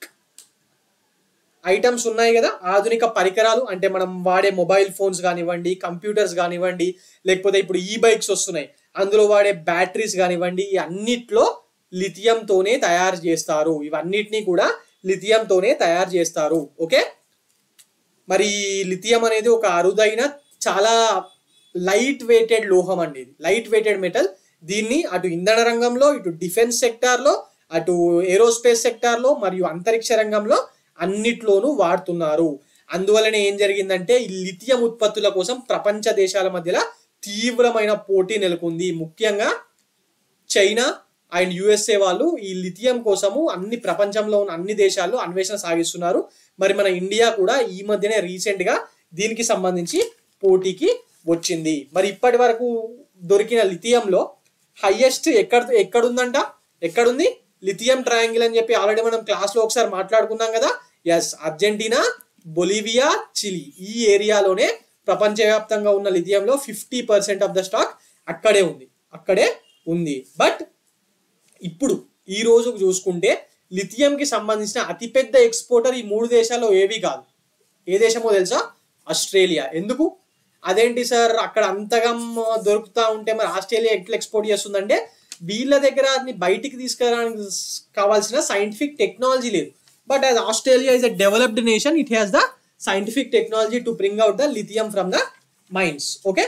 A: ఐటమ్స్ ఉన్నాయి కదా ఆధునిక పరికరాలు అంటే మనం వాడే మొబైల్ ఫోన్స్ కానివ్వండి కంప్యూటర్స్ కానివ్వండి లేకపోతే ఇప్పుడు ఈ బైక్స్ వస్తున్నాయి అందులో వాడే బ్యాటరీస్ కానివ్వండి ఈ అన్నిట్లో లిథియంతోనే తయారు చేస్తారు ఇవన్నిటినీ కూడా లిథియంతోనే తయారు చేస్తారు ఓకే మరి లిథియం అనేది ఒక అరుదైన చాలా లైట్ వెయిటెడ్ లోహం అండి ఇది లైట్ వెయిటెడ్ మెటల్ దీన్ని అటు ఇంధన రంగంలో ఇటు డిఫెన్స్ సెక్టార్లో అటు ఏరోస్పేస్ సెక్టార్లో మరియు అంతరిక్ష రంగంలో అన్నిట్లోనూ వాడుతున్నారు అందువలన ఏం జరిగిందంటే ఈ లిథియం ఉత్పత్తుల కోసం ప్రపంచ దేశాల మధ్యలో తీవ్రమైన పోటీ నెలకొంది ముఖ్యంగా చైనా అండ్ యుఎస్ఏ వాళ్ళు ఈ లిథియం కోసము అన్ని ప్రపంచంలో ఉన్న అన్ని దేశాల్లో అన్వేషణ సాగిస్తున్నారు మరి మన ఇండియా కూడా ఈ మధ్యనే రీసెంట్ గా దీనికి సంబంధించి పోటీకి వచ్చింది మరి ఇప్పటి వరకు దొరికిన లిథియంలో హైయెస్ట్ ఎక్కడ ఎక్కడుందంట ఎక్కడుంది లిథియం ట్రయాంగిల్ అని చెప్పి ఆల్రెడీ మనం క్లాస్ లో ఒకసారి మాట్లాడుకున్నాం కదా ఎస్ అర్జెంటీనా బొలివియా చిలీ ఈ ఏరియాలోనే ప్రపంచవ్యాప్తంగా ఉన్న లిథియంలో fifty percent of the stock అక్కడే ఉంది అక్కడే ఉంది బట్ ఇప్పుడు ఈ రోజు చూసుకుంటే లిథియం కి సంబంధించిన అతిపెద్ద ఎక్స్పోర్టర్ ఈ మూడు దేశాల్లో ఏవి కాదు ఏ దేశమో తెలుసా ఆస్ట్రేలియా ఎందుకు అదేంటి సార్ అక్కడ అంతగా దొరుకుతా ఉంటే మరి ఆస్ట్రేలియా ఎట్లా ఎక్స్పోర్ట్ చేస్తుందంటే వీళ్ళ దగ్గర అది బయటికి తీసుకురావడానికి కావాల్సిన సైంటిఫిక్ టెక్నాలజీ లేదు but as Australia is a developed nation it has the scientific technology to bring out the lithium from the mines okay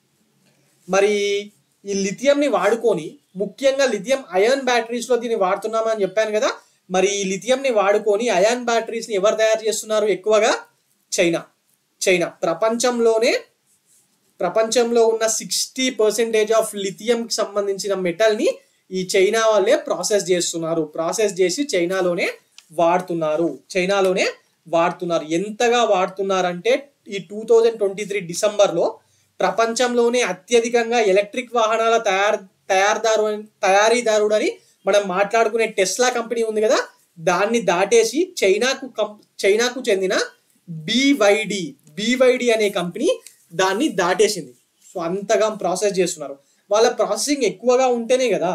A: మరి ఈ లిథియం ని వాడుకొని ముఖ్యంగా లిథియం అయాన్ బ్యాటరీస్ లో దీన్ని వాడుతున్నామని చెప్పాను కదా మరి ఈ లిథియం ని వాడుకొని అయాన్ బ్యాటరీస్ ని ఎవరు తయారు చేస్తున్నారు ఎక్కువగా చైనా చైనా ప్రపంచంలోనే ప్రపంచంలో ఉన్న సిక్స్టీ పర్సెంటేజ్ ఆఫ్ లిథియం కి సంబంధించిన మెటల్ ని ఈ చైనా వాళ్ళే ప్రాసెస్ చేస్తున్నారు ప్రాసెస్ చేసి చైనాలోనే వాడుతున్నారు చైనాలోనే వాడుతున్నారు ఎంతగా వాడుతున్నారంటే ఈ టూ థౌజండ్ ట్వంటీ త్రీ డిసెంబర్లో ప్రపంచంలోనే అత్యధికంగా ఎలక్ట్రిక్ వాహనాల తయారు తయారుదారు తయారీదారుడు అని మనం మాట్లాడుకునే టెస్లా కంపెనీ ఉంది కదా దాన్ని దాటేసి చైనాకు కం- చైనాకు చెందిన బివైడి బివైడి అనే కంపెనీ దాన్ని దాటేసింది సో అంతగా ప్రాసెస్ చేస్తున్నారు వాళ్ళ ప్రాసెసింగ్ ఎక్కువగా ఉంటేనే కదా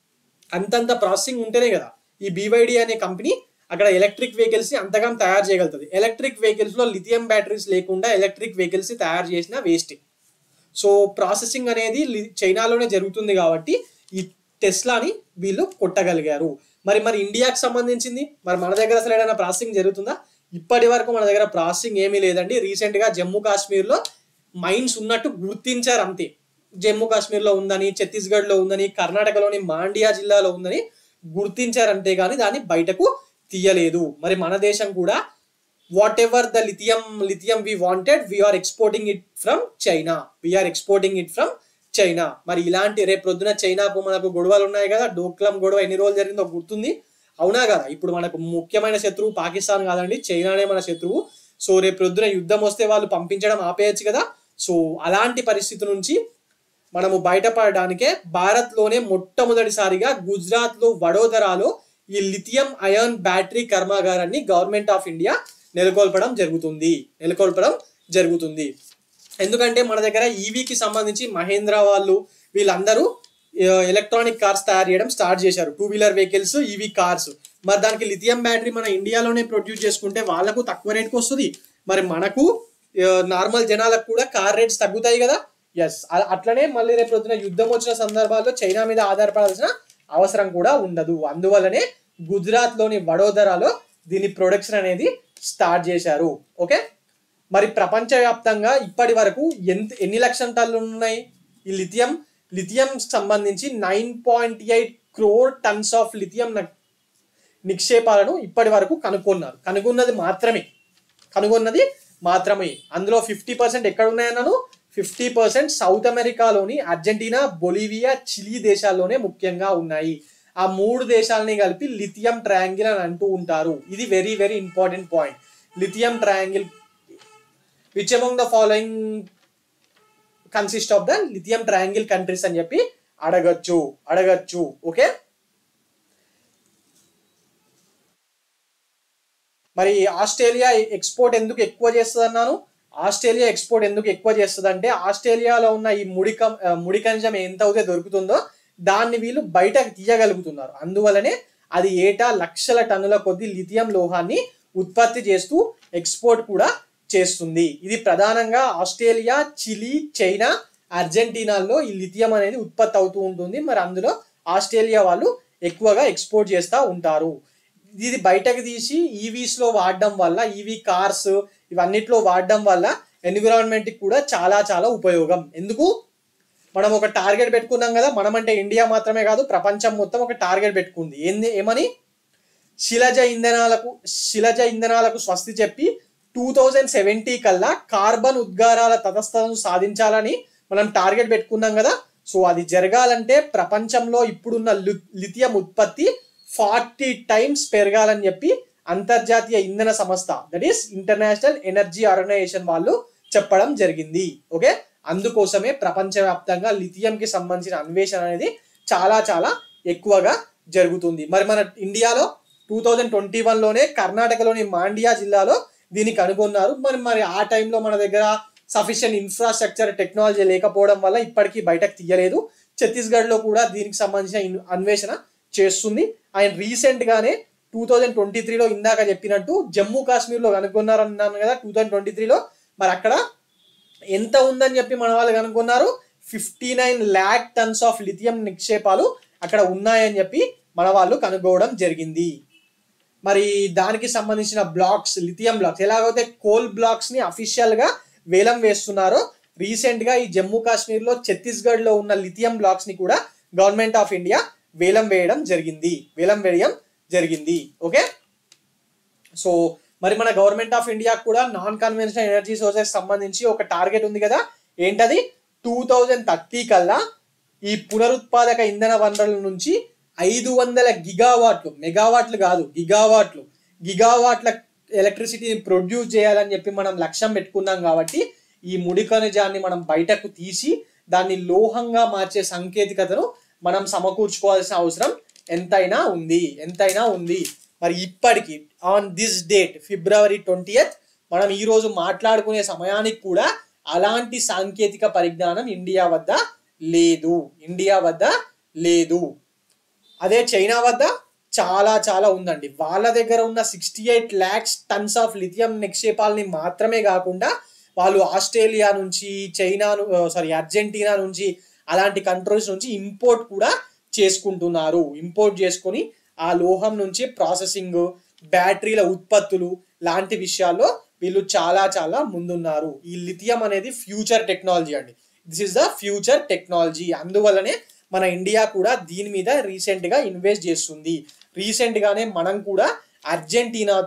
A: అంతంత ప్రాసెసింగ్ ఉంటేనే కదా ఈ బివైడి అనే కంపెనీ అక్కడ ఎలక్ట్రిక్ వెహికల్స్ ని అంతగా తయారు చేయగలుగుతుంది ఎలక్ట్రిక్ వెహికల్స్ లో లిథియం బ్యాటరీస్ లేకుండా ఎలక్ట్రిక్ వెహికల్స్ ని తయారు చేసిన వేస్ట్ సో ప్రాసెసింగ్ అనేది లి- చైనాలోనే జరుగుతుంది కాబట్టి ఈ టెస్లాని వీళ్ళు కొట్టగలిగారు మరి మరి ఇండియాకి సంబంధించింది మరి మన దగ్గర అసలు ఏదైనా ప్రాసెసింగ్ జరుగుతుందా ఇప్పటి వరకు మన దగ్గర ప్రాసెసింగ్ ఏమీ లేదండి రీసెంట్ గా జమ్మూ కాశ్మీర్లో మైన్స్ ఉన్నట్టు గుర్తించారు అంతే జమ్మూ కాశ్మీర్లో ఉందని ఛత్తీస్గఢ్లో ఉందని కర్ణాటకలోని మాండియా జిల్లాలో ఉందని గుర్తించారు అంతే కానీ దాన్ని బయటకు తీయలేదు మరి మన దేశం కూడా whatever the lithium lithium we wanted we are exporting it from China we are exporting it from China మరి ఇలాంటి రేపు ప్రొద్దున చైనాకు మనకు గొడవలు ఉన్నాయి కదా డోక్లం గొడవ ఎన్ని రోజులు జరిగిందో గుర్తుంది అవునా కదా ఇప్పుడు మనకు ముఖ్యమైన శత్రువు పాకిస్తాన్ కాదండి చైనానే మన శత్రువు సో రేపు ప్రొద్దున యుద్ధం వస్తే వాళ్ళు పంపించడం ఆపేయచ్చు కదా సో అలాంటి పరిస్థితి నుంచి మనము బయటపడడానికే భారత్లోనే మొట్టమొదటిసారిగా గుజరాత్లో వడోదరాలో ఈ లిథియం అయాన్ బ్యాటరీ కర్మాగారాన్ని గవర్నమెంట్ ఆఫ్ ఇండియా నెలకొల్పడం జరుగుతుంది నెలకొల్పడం జరుగుతుంది ఎందుకంటే మన దగ్గర ఈవీకి సంబంధించి మహేంద్ర వాళ్ళు వీళ్ళందరూ ఎలక్ట్రానిక్ కార్స్ తయారు చేయడం స్టార్ట్ చేశారు two wheeler vehicles EV cars మరి దానికి లిథియం బ్యాటరీ మన ఇండియాలోనే ప్రొడ్యూస్ చేసుకుంటే వాళ్ళకు తక్కువ రేట్కి వస్తుంది మరి మనకు నార్మల్ జనాలకు కూడా కార్ రేట్స్ తగ్గుతాయి కదా ఎస్ అట్లనే మళ్ళీ రేపు పొద్దున యుద్ధం వచ్చిన సందర్భాల్లో చైనా మీద ఆధారపడాల్సిన అవసరం కూడా ఉండదు అందువల్లనే గుజరాత్ లోని వడోదరాలో దీని ప్రొడక్షన్ అనేది స్టార్ట్ చేశారు ఓకే మరి ప్రపంచవ్యాప్తంగా ఇప్పటి వరకు ఎంత ఎన్ని లక్షల టన్నులు ఉన్నాయి ఈ లిథియం లిథియం సంబంధించి nine point eight crore tons of lithium నిక్షేపాలను ఇప్పటి వరకు కనుగొన్నారు కనుగొన్నది మాత్రమే కనుగొన్నది మాత్రమే అందులో ఫిఫ్టీ పర్సెంట్ ఎక్కడ ఉన్నాయన్నాను ఫిఫ్టీ పర్సెంట్ సౌత్ అమెరికాలోని అర్జెంటీనా బొలివియా చిలీ దేశాల్లోనే ముఖ్యంగా ఉన్నాయి ఆ మూడు దేశాలని కలిపి లిథియం ట్రయాంగిల్ అని అంటూ ఉంటారు ఇది very very important point lithium triangle which among the following consist of the lithium triangle countries అని చెప్పి అడగచ్చు అడగచ్చు ఓకే మరి ఆస్ట్రేలియా ఎక్స్పోర్ట్ ఎందుకు ఎక్కువ చేస్తుంది అన్నాను ఆస్ట్రేలియా ఎక్స్పోర్ట్ ఎందుకు ఎక్కువ చేస్తుంది అంటే ఆస్ట్రేలియాలో ఉన్న ఈ ముడి కం ఆ, ముడి ఖనిజం ఎంత అయితే దొరుకుతుందో దాన్ని వీళ్ళు బయటకు తీయగలుగుతున్నారు అందువలనే అది ఏటా లక్షల టన్నుల కొద్ది లిథియం లోహాన్ని ఉత్పత్తి చేస్తూ ఎక్స్పోర్ట్ కూడా చేస్తుంది ఇది ప్రధానంగా ఆస్ట్రేలియా చిలీ చైనా అర్జెంటీనాల్లో ఈ లిథియం అనేది ఉత్పత్తి అవుతూ ఉంటుంది మరి అందులో ఆస్ట్రేలియా వాళ్ళు ఎక్కువగా ఎక్స్పోర్ట్ చేస్తూ ఉంటారు ఇది బయటకు తీసి ఈవీస్ లో వాడడం వల్ల ఈవీ కార్స్ ఇవన్నిట్లో వాడడం వల్ల ఎన్విరాన్మెంట్ కి కూడా చాలా చాలా ఉపయోగం ఎందుకు మనం ఒక టార్గెట్ పెట్టుకున్నాం కదా మనం అంటే ఇండియా మాత్రమే కాదు ప్రపంచం మొత్తం ఒక టార్గెట్ పెట్టుకుంది ఏంది ఏమని శిలజ ఇంధనాలకు శిలజ ఇంధనాలకు స్వస్తి చెప్పి టూ థౌజండ్ సెవెంటీ కల్లా కార్బన్ ఉద్గారాల తటస్థతను సాధించాలని మనం టార్గెట్ పెట్టుకున్నాం కదా సో అది జరగాలంటే ప్రపంచంలో ఇప్పుడున్న లి- లిథియం ఉత్పత్తి ఫార్టీ టైమ్స్ పెరగాలని చెప్పి అంతర్జాతీయ ఇంధన సంస్థ that is international energy organization వాళ్ళు చెప్పడం జరిగింది ఓకే అందుకోసమే ప్రపంచవ్యాప్తంగా లిథియం కి సంబంధించిన అన్వేషణ అనేది చాలా చాలా ఎక్కువగా జరుగుతుంది మరి మన ఇండియాలో టూ థౌజండ్ ట్వంటీ వన్లోనే కర్ణాటకలోని మాండియా జిల్లాలో దీన్ని కనుగొన్నారు మరి మరి ఆ టైంలో మన దగ్గర సఫిషియెంట్ ఇన్ఫ్రాస్ట్రక్చర్ టెక్నాలజీ లేకపోవడం వల్ల ఇప్పటికీ బయటకు తీయలేదు ఛత్తీస్గఢ్లో కూడా దీనికి సంబంధించిన ఇన్- అన్వేషణ చేస్తుంది ఆయన రీసెంట్ గానే టూ థౌజండ్ ట్వంటీ త్రీలో ఇందాక చెప్పినట్టు జమ్మూ కాశ్మీర్లో కనుగొన్నారన్నాను కదా టూ థౌజండ్ ట్వంటీ త్రీలో మరి అక్కడ ఎంత ఉందని చెప్పి మన వాళ్ళు కనుగొన్నారు fifty nine lakh tons of lithium నిక్షేపాలు అక్కడ ఉన్నాయని చెప్పి మన వాళ్ళు కనుగోవడం జరిగింది మరి దానికి సంబంధించిన బ్లాక్స్ లిథియం బ్లాక్స్ ఎలాగైతే కోల్ బ్లాక్స్ ని అఫీషియల్ గా వేలం వేస్తున్నారో రీసెంట్ గా ఈ జమ్మూ కాశ్మీర్ లో ఛత్తీస్గఢ్ లో ఉన్న లిథియం బ్లాక్స్ ని కూడా గవర్నమెంట్ ఆఫ్ ఇండియా వేలం వేయడం జరిగింది వేలం వేయడం జరిగింది ఓకే సో మరి మన గవర్నమెంట్ ఆఫ్ ఇండియా కూడా నాన్ కన్వెన్షనల్ ఎనర్జీ సోర్సెస్ సంబంధించి ఒక టార్గెట్ ఉంది కదా ఏంటది టూ థౌజండ్ థర్టీ కల్లా ఈ పునరుత్పాదక ఇంధన వనరుల నుంచి ఐదు వందల గిగావాట్లు మెగావాట్లు కాదు గిగావాట్లు గిగావాట్ల ఎలక్ట్రిసిటీని ప్రొడ్యూస్ చేయాలని చెప్పి మనం లక్ష్యం పెట్టుకున్నాం కాబట్టి ఈ ముడి ఖనిజాన్ని మనం బయటకు తీసి దాన్ని లోహంగా మార్చే సాంకేతికతను మనం సమకూర్చుకోవాల్సిన అవసరం ఎంతైనా ఉంది ఎంతైనా ఉంది మరి ఇప్పటికి on this date February twenty మనం ఈ రోజు మాట్లాడుకునే సమయానికి కూడా అలాంటి సాంకేతిక పరిజ్ఞానం ఇండియా వద్ద లేదు ఇండియా వద్ద లేదు అదే చైనా వద్ద చాలా చాలా ఉందండి వాళ్ళ దగ్గర ఉన్న sixty eight lakhs tons of lithium నిక్షేపాలని మాత్రమే కాకుండా వాళ్ళు ఆస్ట్రేలియా నుంచి చైనా సారీ అర్జెంటీనా నుంచి అలాంటి కంట్రీస్ నుంచి ఇంపోర్ట్ కూడా చేసుకుంటున్నారు ఇంపోర్ట్ చేసుకొని ఆ లోహం నుంచి ప్రాసెసింగ్ బ్యాటరీల ఉత్పత్తులు లాంటి విషయాల్లో వీళ్ళు చాలా చాలా ముందున్నారు ఈ లిథియం అనేది ఫ్యూచర్ టెక్నాలజీ అండి this is the future technology అందువల్లనే మన ఇండియా కూడా దీని మీద రీసెంట్ గా ఇన్వెస్ట్ చేస్తుంది రీసెంట్ గానే మనం కూడా అర్జెంటీనాతో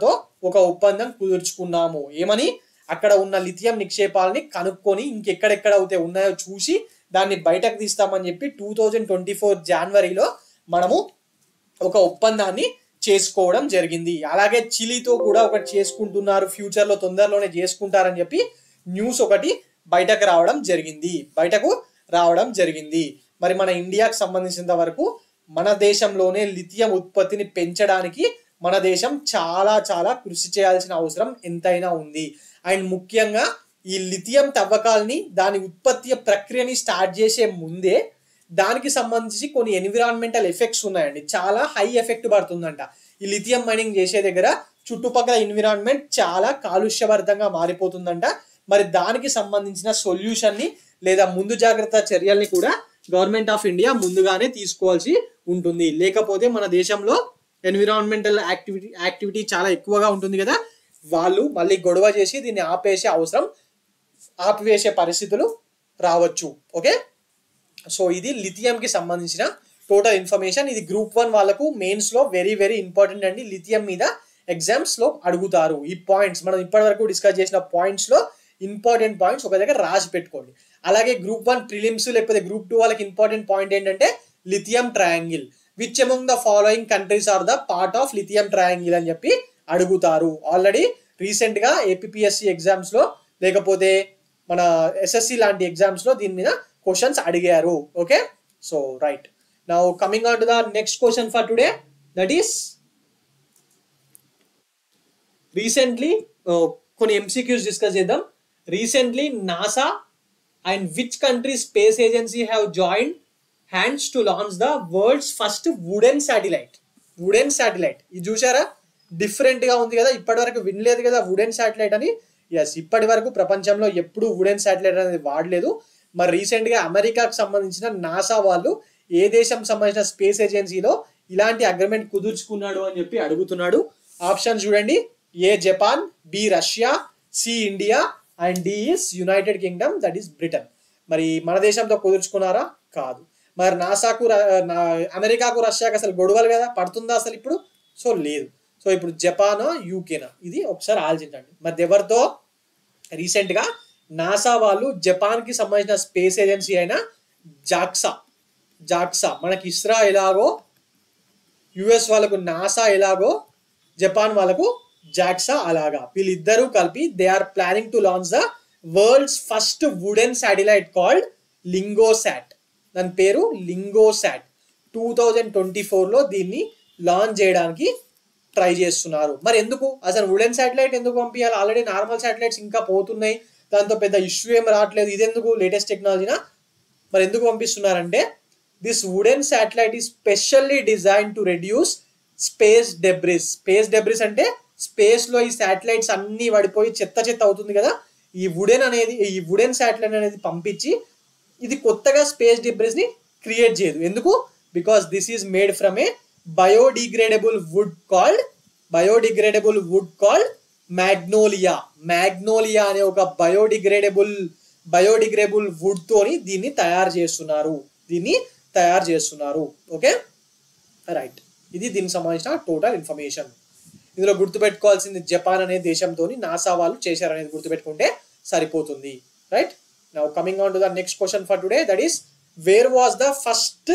A: ఒక ఒప్పందం కుదుర్చుకున్నాము ఏమని అక్కడ ఉన్న లిథియం నిక్షేపాలని కనుక్కొని ఇంకెక్కడెక్కడ అయితే ఉన్నాయో చూసి దాన్ని బయటకు తీస్తామని చెప్పి టూ థౌజండ్ ట్వంటీ ఫోర్ జనవరిలో మనము ఒక ఒప్పందాన్ని చేసుకోవడం జరిగింది అలాగే చిలీతో కూడా ఒకటి చేసుకుంటున్నారు ఫ్యూచర్ లో తొందరలోనే చేసుకుంటారని చెప్పి న్యూస్ ఒకటి బయటకు రావడం జరిగింది బయటకు రావడం జరిగింది మరి మన ఇండియాకు సంబంధించినంత వరకు మన దేశంలోనే లిథియం ఉత్పత్తిని పెంచడానికి మన దేశం చాలా చాలా కృషి చేయాల్సిన అవసరం ఎంతైనా ఉంది అండ్ ముఖ్యంగా ఈ లిథియం తవ్వకాలని దాని ఉత్పత్తి ప్రక్రియని స్టార్ట్ చేసే ముందే దానికి సంబంధించి కొన్ని ఎన్విరాన్మెంటల్ ఎఫెక్ట్స్ ఉన్నాయండి చాలా హై ఎఫెక్ట్ పడుతుందంట ఈ లిథియం మైనింగ్ చేసే దగ్గర చుట్టుపక్కల ఎన్విరాన్మెంట్ చాలా కాలుష్యభరితంగా మారిపోతుందంట మరి దానికి సంబంధించిన సొల్యూషన్ ని లేదా ముందు జాగ్రత్త చర్యల్ని కూడా గవర్నమెంట్ ఆఫ్ ఇండియా ముందుగానే తీసుకోవాల్సి ఉంటుంది లేకపోతే మన దేశంలో ఎన్విరాన్మెంటల్ యాక్టివిటీ యాక్టివిటీ చాలా ఎక్కువగా ఉంటుంది కదా వాళ్ళు మళ్ళీ గొడవ చేసి దీన్ని ఆపేసే అవసరం ఆపివేసే పరిస్థితులు రావచ్చు ఓకే సో ఇది లిథియం కి సంబంధించిన టోటల్ ఇన్ఫర్మేషన్ ఇది గ్రూప్ వన్ వాళ్ళకు మెయిన్స్ లో వెరీ వెరీ ఇంపార్టెంట్ అండి లిథియం మీద ఎగ్జామ్స్ లో అడుగుతారు ఈ పాయింట్స్ మనం ఇప్పటి వరకు డిస్కస్ చేసిన పాయింట్స్ లో ఇంపార్టెంట్ పాయింట్స్ ఒక దగ్గర రాసి పెట్టుకోండి అలాగే గ్రూప్ వన్ ప్రిలిమ్స్ లేకపోతే గ్రూప్ టూ వాళ్ళకి ఇంపార్టెంట్ పాయింట్ ఏంటంటే lithium triangle which among the following countries are the part of lithium triangle అని చెప్పి అడుగుతారు ఆల్రెడీ రీసెంట్ గా ఏపీఎస్సి ఎగ్జామ్స్ లో లేకపోతే మన ఎస్ఎస్సి లాంటి ఎగ్జామ్స్ లో దీని మీద క్వశ్చన్స్ అడిగారు okay so right now coming on to the next question for today that is recently కొన్ని ఎంసీక్యూస్ డిస్కస్ చేద్దాం recently NASA and which country space agency have join hands to launch the world's first wooden satellite wooden satellite ఇది చూసారా different గా ఉంది కదా ఇప్పటి వరకు వినలేదు కదా వుడెన్ శాటిలైట్ అని ఎస్ ఇప్పటి వరకు ప్రపంచంలో ఎప్పుడు వుడెన్ శాటిలైట్ అనేది వాడలేదు మరి రీసెంట్ గా అమెరికాకు సంబంధించిన నాసా వాళ్ళు ఏ దేశం సంబంధించిన స్పేస్ ఏజెన్సీలో ఇలాంటి అగ్రిమెంట్ కుదుర్చుకున్నాడు అని చెప్పి అడుగుతున్నాడు ఆప్షన్ చూడండి A Japan B Russia C India and D is United Kingdom that is Britain మరి మన దేశంతో కుదుర్చుకున్నారా కాదు మరి నాసాకు ర- నా- అమెరికాకు రష్యాకు అసలు గొడవలు కదా పడుతుందా అసలు ఇప్పుడు సో లేదు సో ఇప్పుడు జపానా యూకేనా ఇది ఒకసారి ఆలోచించండి మరి ఎవరితో రీసెంట్ గా నాసా వాళ్ళు జపాన్ కి సంబంధించిన స్పేస్ ఏజెన్సీ అయిన జాక్సా జాక్సా మనకి ఇస్రా ఎలాగో యుఎస్ వాళ్ళకు నాసా ఎలాగో జపాన్ వాళ్ళకు జాక్సా అలాగా వీళ్ళిద్దరూ కలిపి they are planning to launch the world's first wooden satellite called LignoSat దాని పేరు లింగోసాట్ టూ థౌజండ్ ట్వంటీ ఫోర్లో దీన్ని లాంచ్ చేయడానికి ట్రై చేస్తున్నారు మరి ఎందుకు అసలు వుడెన్ శాటిలైట్ ఎందుకు పంపించాలి ఆల్రెడీ నార్మల్ శాటిలైట్స్ ఇంకా పోతున్నాయి దాంతో పెద్ద ఇష్యూ ఏం రావట్లేదు ఇదెందుకు లేటెస్ట్ టెక్నాలజీనా మరి ఎందుకు పంపిస్తున్నారంటే దిస్ వుడెన్ శాటిలైట్ ఈ specially design to reduce space debris space debris అంటే స్పేస్ లో ఈ శాటిలైట్స్ అన్ని పడిపోయి చెత్త చెత్త అవుతుంది కదా ఈ వుడెన్ అనేది ఈ వుడెన్ శాటిలైట్ అనేది పంపించి ఇది కొత్తగా స్పేస్ డెబ్రిస్ ని క్రియేట్ చేయదు ఎందుకు because this is made from a biodegradable wood called biodegradable wood called magnolia magnolia అనే ఒక బయోడిగ్రేడబుల్ బయోడిగ్రేడబుల్ వుడ్ తోని దీన్ని తయారు చేస్తున్నారు దీన్ని తయారు చేస్తున్నారు ఓకే రైట్ ఇది దీనికి సంబంధించిన టోటల్ ఇన్ఫర్మేషన్ ఇందులో గుర్తుపెట్టుకోవాల్సింది జపాన్ అనే దేశంతో నాసా వాళ్ళు చేశారనేది గుర్తుపెట్టుకుంటే సరిపోతుంది right now coming on to the next question for today that is where was the first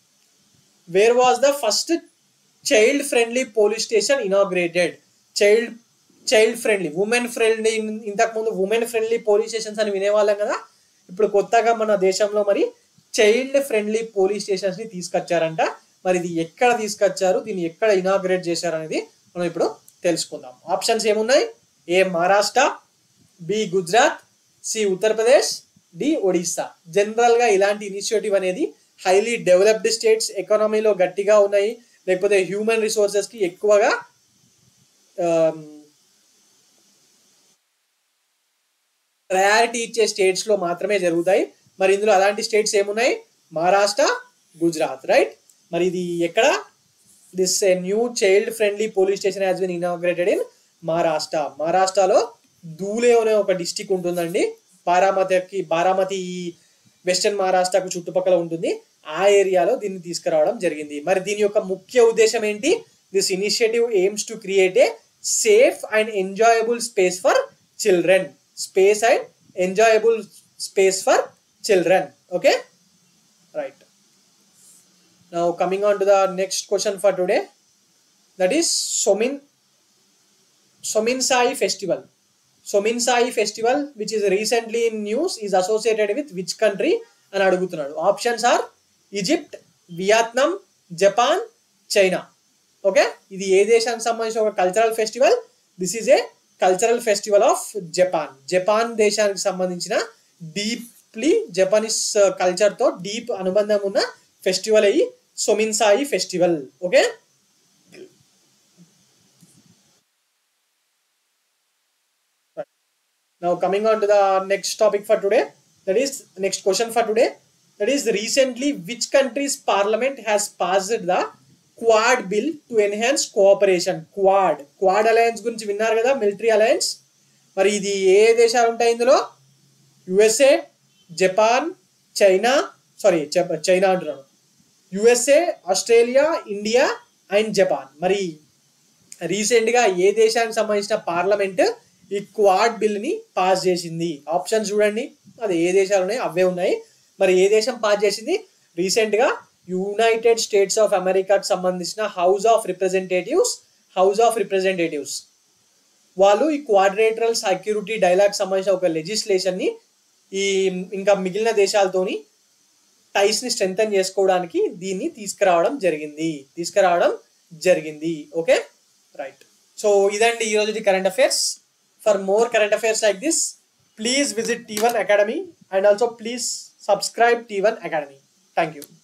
A: where was the first child friendly police station inaugurated child child friendly women friendly ఇంతకు ముందు women friendly police stations అని వినేవాళ్ళం కదా ఇప్పుడు కొత్తగా మన దేశంలో మరి child friendly police stations ని తీసుకొచ్చారంట మరి ఇది ఎక్కడ తీసుకొచ్చారు దీన్ని ఎక్కడ ఇనాగ్రేట్ చేశారు అనేది మనం ఇప్పుడు తెలుసుకుందాం ఆప్షన్స్ ఏమున్నాయి A Maharashtra B Gujarat C Uttar Pradesh D Odisha general గా ఇలాంటి ఇనిషియేటివ్ అనేది హైలీ డెవలప్డ్ స్టేట్స్ ఎకానమీలో గట్టిగా ఉన్నాయి లేకపోతే హ్యూమన్ రిసోర్సెస్ కి ఎక్కువగా ప్రయారిటీ ఇచ్చే స్టేట్స్ లో మాత్రమే జరుగుతాయి మరి ఇందులో అలాంటి స్టేట్స్ ఏమున్నాయి మహారాష్ట్ర గుజరాత్ రైట్ మరి ఇది ఎక్కడ this a new child friendly police station has been inaugurated in Maharashtra మహారాష్ట్రలో ధూలే అనే ఒక డిస్టిక్ ఉంటుందండి బారామతికి బారామతి వెస్టర్న్ మహారాష్ట్రకు చుట్టుపక్కల ఉంటుంది ఆ ఏరియాలో దీన్ని తీసుకురావడం జరిగింది మరి దీని యొక్క ముఖ్య ఉద్దేశం ఏంటి this initiative aims to create a safe and enjoyable space for children space and enjoyable space for children okay right now coming on to the next question for today that is somin somin sai festival somin sai festival which is recently in news is associated with which country అని అడుగుతున్నాడు options are Egypt Vietnam Japan China okay ఇది ఏ దేశానికి సంబంధించిన ఒక cultural festival this is a cultural festival of Japan Japan దేశానికి సంబంధించిన deeply Japanese culture తో డీప్ అనుబంధం ఉన్న ఫెస్టివల్ అయ్యి Sominsai festival okay now coming on to the next topic for today that is next question for today that is recently which country's parliament has passed the quad bill to enhance cooperation quad quad alliance గురించి విన్నారు కదా military alliance మరి ఇది ఏ దేశాలు ఉంటాయి ఇందులో USA Japan China sorry China అంటున్నాను USA Australia India and Japan మరి రీసెంట్గా ఏ దేశానికి సంబంధించిన పార్లమెంట్ ఈ క్వాడ్ బిల్ని పాస్ చేసింది ఆప్షన్స్ చూడండి అది ఏ దేశాలు ఉన్నాయి అవే ఉన్నాయి మరి ఏ దేశం పాస్ చేసింది రీసెంట్గా యునైటెడ్ స్టేట్స్ ఆఫ్ అమెరికాకి సంబంధించిన house of representatives house of representatives వాళ్ళు ఈ క్వాడ్రేటరల్ సెక్యూరిటీ డైలాగ్ సంబంధించిన ఒక లెజిస్లేషన్ని ఈ ఇంకా మిగిలిన దేశాలతోని టైస్ని స్ట్రెంగ్తన్ చేసుకోవడానికి దీన్ని తీసుకురావడం జరిగింది తీసుకురావడం జరిగింది ఓకే రైట్ సో ఇదండి ఈరోజు current affairs for more current affairs like this please visit T one academy and also please subscribe T one academy thank you